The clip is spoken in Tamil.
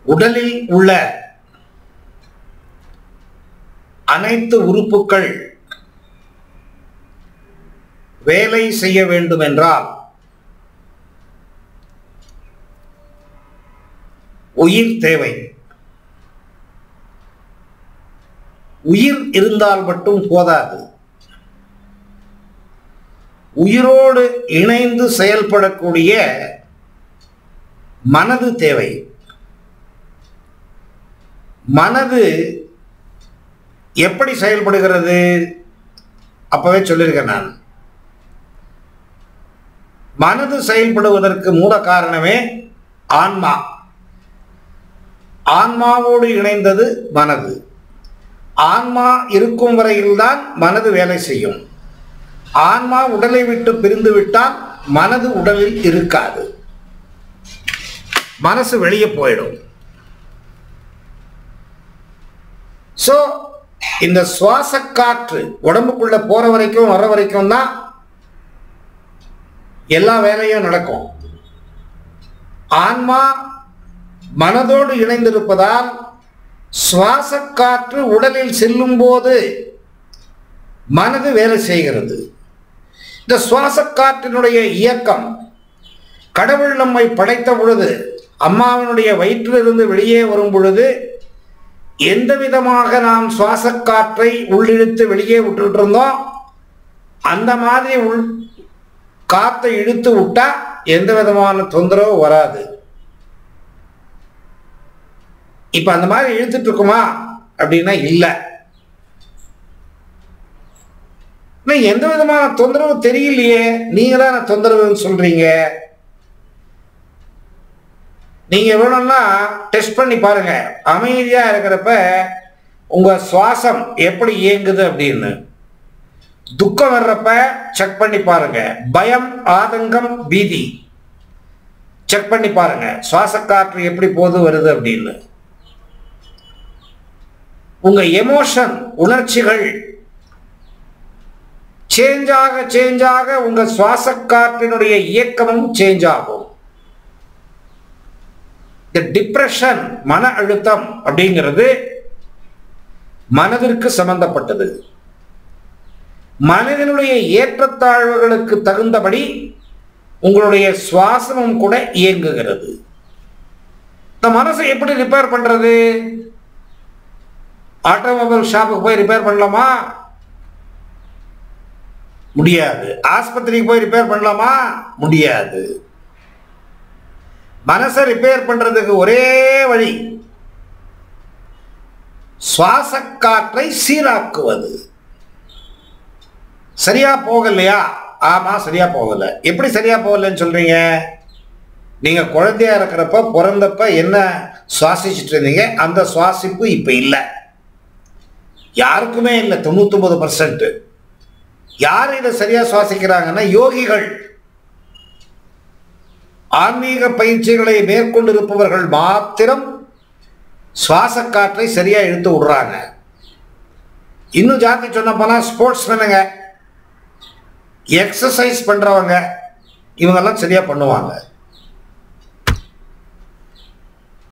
உடலில் உள்ள அனைத்து உறுப்புகள் வேலை செய்ய வேண்டும் என்றால் உயிர் தேவை உயிர் இருந்தால் மட்டும் போதாது உயிரோடு இணைந்து செயல்படக்கூடிய மனது தேவை மனது எப்படி செயல்படுகிறது அப்பவே சொல்லியிருக்கேன் நான் மனது செயல்படுவதற்கு மூல காரணமே ஆன்மா ஆன்மாவோடு இணைந்தது மனது ஆன்மா இருக்கும் வரையில்தான் மனது வேலை செய்யும் ஆன்மா உடலை விட்டு பிரிந்து விட்டால் மனது உடலில் இருக்காது மனசு வெளியே போயிடும் ஸோ இந்த சுவாச காற்று உடம்புக்குள்ள போற வரைக்கும் வர வரைக்கும் தான் எல்லா வேலையும் நடக்கும் ஆன்மா மனதோடு இணைந்திருப்பதால் சுவாச காற்று உடலில் செல்லும் போது மனது வேலை செய்கிறது இந்த சுவாச காற்றினுடைய இயக்கம் கடவுள் நம்மை படைத்த பொழுது அம்மாவினுடைய வயிற்றிலிருந்து வெளியே வரும் பொழுது எந்த விதமாக நாம் சுவாச காற்றை உள்ளிழுத்து வெளியே விட்டுட்டு இருந்தோம் அந்த மாதிரி உள் காத்தை இழுத்து விட்டா எந்த விதமான தொந்தரவும் வராது இப்ப அந்த மாதிரி இழுத்துட்டு இருக்குமா அப்படின்னா இல்லை எந்த விதமான தொந்தரவு தெரியலையே நீங்க தான் தொந்தரவுன்னு சொல்றீங்க நீங்க வேணும்னா டெஸ்ட் பண்ணி பாருங்க அமைதியா இருக்கிறப்ப உங்க சுவாசம் எப்படி இயங்குது அப்படின்னு துக்கம் வர்றப்ப செக் பண்ணி பாருங்க பயம் ஆதங்கம் பீதி செக் பண்ணி பாருங்க சுவாச காற்று எப்படி போது வருது அப்படின்னு உங்க எமோஷன் உணர்ச்சிகள் சேஞ்ச் ஆக சேஞ்ச் ஆக உங்க சுவாச காற்றினுடைய இயக்கமும் சேஞ்ச் ஆகும் இந்த டிப்ரெஷன் மன அழுத்தம் அப்படிங்கிறது மனதிற்கு சம்பந்தப்பட்டது மனதினுடைய ஏற்றத்தாழ்வுகளுக்கு தகுந்தபடி உங்களுடைய சுவாசமும் கூட இயங்குகிறது இந்த மனசை எப்படி ரிப்பேர் பண்றது ஆட்டோமொபைல் ஷாப்புக்கு போய் ரிப்பேர் பண்ணலாமா முடியாது ஆஸ்பத்திரிக்கு போய் ரிப்பேர் பண்ணலாமா முடியாது மனசை ரிப்பேர் பண்றதுக்கு ஒரே வழி சுவாச காற்றை சீராக்குவது சரியா போகலையா ஆமா சரியா போகல எப்படி சரியா போகலன்னு சொல்றீங்க நீங்க குழந்தையா இருக்கிறப்ப பிறந்தப்ப என்ன சுவாசிச்சுட்டு இருந்தீங்க அந்த சுவாசிப்பு இப்ப இல்லை யாருக்குமே இல்லை தொண்ணூத்தொன்பது பர்சன்ட் யார் இதை சரியா சுவாசிக்கிறாங்கன்னா யோகிகள் ஆன்மீக பயிற்சிகளை மேற்கொண்டிருப்பவர்கள் மாத்திரம் சுவாச காற்றை சரியா இழுத்து விடுறாங்க இன்னும் ஜாதி சொன்ன போனா ஸ்போர்ட்ஸ்மேனுங்க எக்ஸசைஸ் பண்றவங்க இவங்கெல்லாம் சரியா பண்ணுவாங்க